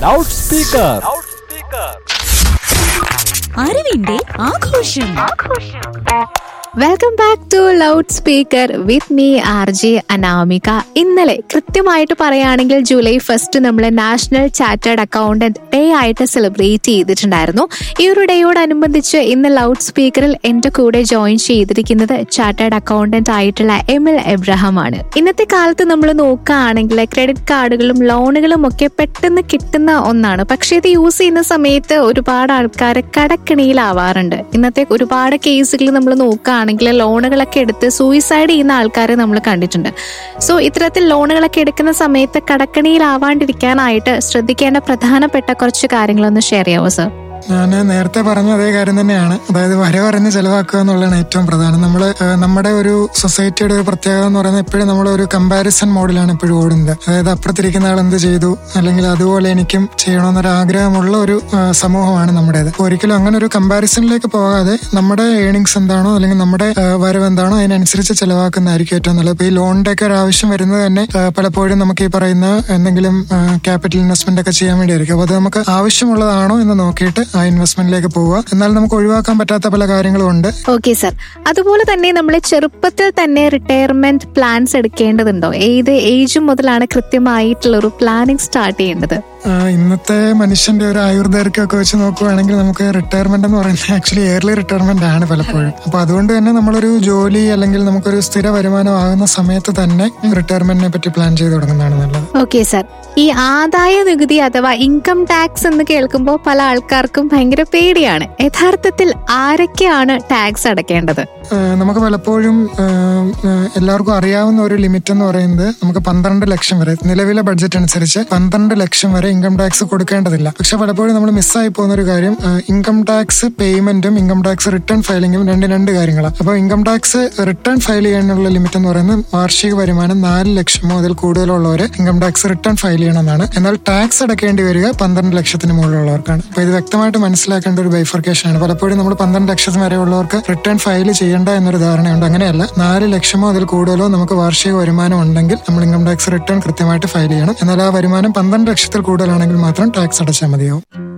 loud speaker അറിവിന്റെ ആഘോഷം welcome back to loud speaker with me R J Anamika ഇന്നലെ കൃത്യമായിട്ട് പറയുകയാണെങ്കിൽ ജൂലൈ ഫസ്റ്റ് നമ്മൾ നാഷണൽ ചാർട്ടേഡ് അക്കൗണ്ടന്റ് ഡേ ആയിട്ട് സെലിബ്രേറ്റ് ചെയ്തിട്ടുണ്ടായിരുന്നു ഈ ഒരു ഡേയോടനുബന്ധിച്ച് ഇന്ന് ലൗഡ് സ്പീക്കറിൽ എന്റെ കൂടെ ജോയിൻ ചെയ്തിരിക്കുന്നത് ചാർട്ടേഡ് അക്കൗണ്ടന്റ് ആയിട്ടുള്ള എം എൽ എബ്രഹാം ആണ് ഇന്നത്തെ കാലത്ത് നമ്മൾ നോക്കുകയാണെങ്കിൽ ക്രെഡിറ്റ് കാർഡുകളും ലോണുകളും ഒക്കെ പെട്ടെന്ന് കിട്ടുന്ന ഒന്നാണ് പക്ഷേ ഇത് യൂസ് ചെയ്യുന്ന സമയത്ത് ഒരുപാട് ആൾക്കാർ കടക്കിണിയിലാവാറുണ്ട് ഇന്നത്തെ ഒരുപാട് കേസുകൾ നമ്മൾ നോക്കുകയാണെങ്കിൽ ലോണുകളൊക്കെ എടുത്ത് സൂയിസൈഡ് ചെയ്യുന്ന ആൾക്കാരെ നമ്മൾ കണ്ടിട്ടുണ്ട് സോ ഇത്തരത്തിൽ ലോണുകളൊക്കെ എടുക്കുന്ന സമയത്ത് കടക്കിണിയിലാവാണ്ടിരിക്കാനായിട്ട് ശ്രദ്ധിക്കേണ്ട പ്രധാനപ്പെട്ട കുറച്ച് കാര്യങ്ങളൊന്ന് ഷെയർ ചെയ്യാവോ സർ ഞാൻ നേരത്തെ പറഞ്ഞ അതേ കാര്യം തന്നെയാണ് അതായത് വരവറിഞ്ഞ് ചെലവാക്കുക എന്നുള്ളതാണ് ഏറ്റവും പ്രധാനം നമ്മൾ നമ്മുടെ ഒരു സൊസൈറ്റിയുടെ ഒരു പ്രത്യേകത എന്ന് പറയുന്നത് എപ്പോഴും നമ്മൾ ഒരു കമ്പാരിസൺ മോഡിലാണ് എപ്പോഴും ഓടുന്നത് അതായത് അപ്പുറത്തിരിക്കുന്ന ആൾ എന്ത് ചെയ്തു അല്ലെങ്കിൽ അതുപോലെ എനിക്കും ചെയ്യണമെന്നൊരു ആഗ്രഹമുള്ള ഒരു ആ, സമൂഹമാണ് നമ്മുടേത് അപ്പോൾ ഒരിക്കലും അങ്ങനെ ഒരു കമ്പാരിസണിലേക്ക് പോകാതെ നമ്മുടെ ഏണിങ്സ് എന്താണോ അല്ലെങ്കിൽ നമ്മുടെ ആ, വരവ് എന്താണോ അതിനനുസരിച്ച് ചെലവാക്കുന്നതായിരിക്കും ഏറ്റവും നല്ലത് ഇപ്പൊ ഈ ലോണിന്റെ ഒക്കെ ഒരു ആവശ്യം വരുന്നത് തന്നെ ആ, പലപ്പോഴും നമുക്ക് ഈ പറയുന്ന എന്തെങ്കിലും ക്യാപിറ്റൽ ഇൻവെസ്റ്റ്മെന്റ് ഒക്കെ ചെയ്യാൻ വേണ്ടിയായിരിക്കും അപ്പോൾ അത് നമുക്ക് ആവശ്യമുള്ളതാണോ എന്ന് നോക്കിയിട്ട് ആ ഇൻവെസ്റ്റ്മെന്റിലേക്ക് പോവുക എന്നാൽ നമുക്ക് ഒഴിവാക്കാൻ പറ്റാത്ത പല കാര്യങ്ങളും ഉണ്ട് ഓക്കെ സർ അതുപോലെ തന്നെ നമ്മൾ ചെറുപ്പത്തിൽ തന്നെ റിട്ടയർമെന്റ് പ്ലാൻസ് എടുക്കേണ്ടതുണ്ടോ ഏത് ഏജ് മുതലാണ് കൃത്യമായിട്ടുള്ള ഒരു പ്ലാനിങ് സ്റ്റാർട്ട് ചെയ്യേണ്ടത് ആ, ഇന്നത്തെ മനുഷ്യന്റെ ഒരു ആയുർദൈർഘ്യം ഒക്കെ വെച്ച് നോക്കുവാണെങ്കിൽ നമുക്ക് റിട്ടയർമെന്റ് എന്ന് പറയുന്നത് ആക്ച്വലി ഇയർലി റിട്ടയർമെന്റ് ആണ് പലപ്പോഴും അപ്പൊ അതുകൊണ്ട് തന്നെ നമ്മളൊരു ജോലി അല്ലെങ്കിൽ നമുക്കൊരു സ്ഥിര വരുമാനം ആകുന്ന സമയത്ത് തന്നെ റിട്ടയർമെന്റിനെ പറ്റി പ്ലാൻ ചെയ്ത് തുടങ്ങുന്നതാണ് നല്ലത് ഓക്കെ സർ ഈ ആദായ നികുതി അഥവാ ഇൻകം ടാക്സ് എന്ന് കേൾക്കുമ്പോൾ പല ആൾക്കാർക്കും ഭയങ്കര പേടിയാണ് യഥാർത്ഥത്തിൽ ആരൊക്കെയാണ് ടാക്സ് അടയ്ക്കേണ്ടത് ആ, നമുക്ക് പലപ്പോഴും ആ, ആ, എല്ലാവർക്കും അറിയാവുന്ന ഒരു ലിമിറ്റ് എന്ന് പറയുന്നത് നമുക്ക് പന്ത്രണ്ട് ലക്ഷം വരെ നിലവിലെ ബഡ്ജറ്റ് അനുസരിച്ച് പന്ത്രണ്ട് ലക്ഷം വരെ ഇൻകം ടാക്സ് കൊടുക്കേണ്ടതില്ല പക്ഷെ പലപ്പോഴും നമ്മൾ മിസ്സായി പോകുന്ന ഒരു കാര്യം ഇൻകം ടാക്സ് പേയ്മെന്റും ഇൻകം ടാക്സ് റിട്ടേൺ ഫയലിംഗും രണ്ട് രണ്ട് കാര്യങ്ങളാണ് അപ്പോൾ ഇൻകം ടാക്സ് റിട്ടേൺ ഫയൽ ചെയ്യാനുള്ള ലിമിറ്റ് എന്ന് പറയുന്നത് വാർഷിക വരുമാനം നാല് ലക്ഷമോ അതിൽ കൂടുതലുള്ളവർ ഇൻകം ടാക്സ് റിട്ടേൺ ഫയൽ ചെയ്യണമെന്നാണ് എന്നാൽ ടാക്സ് അടക്കേണ്ടി വരിക പന്ത്രണ്ട് ലക്ഷത്തിന് മുകളിലുള്ളവർക്കാണ് അപ്പോൾ ഇത് വ്യക്തമായിട്ട് മനസ്സിലാക്കേണ്ട ഒരു ബൈഫർക്കേഷൻ ആണ് പലപ്പോഴും നമ്മൾ പന്ത്രണ്ട് ലക്ഷത്തിന് വരെ ഉള്ളവർക്ക് റിട്ടേൺ ഫയൽ ചെയ്യേണ്ട എന്നൊരു ധാരണയുണ്ട് അങ്ങനെയല്ല നാല് ലക്ഷമോ അതിൽ കൂടുതലോ നമുക്ക് വാർഷിക വരുമാനം ഉണ്ടെങ്കിൽ നമ്മൾ ഇൻകം ടാക്സ് റിട്ടേൺ കൃത്യമായിട്ട് ഫയൽ ചെയ്യണം എന്നാൽ ആ വരുമാനം പന്ത്രണ്ട് ലക്ഷത്തിൽ കൂടുതലാണെങ്കിൽ മാത്രം ടാക്സ് അടച്ചാൽ മതിയാവും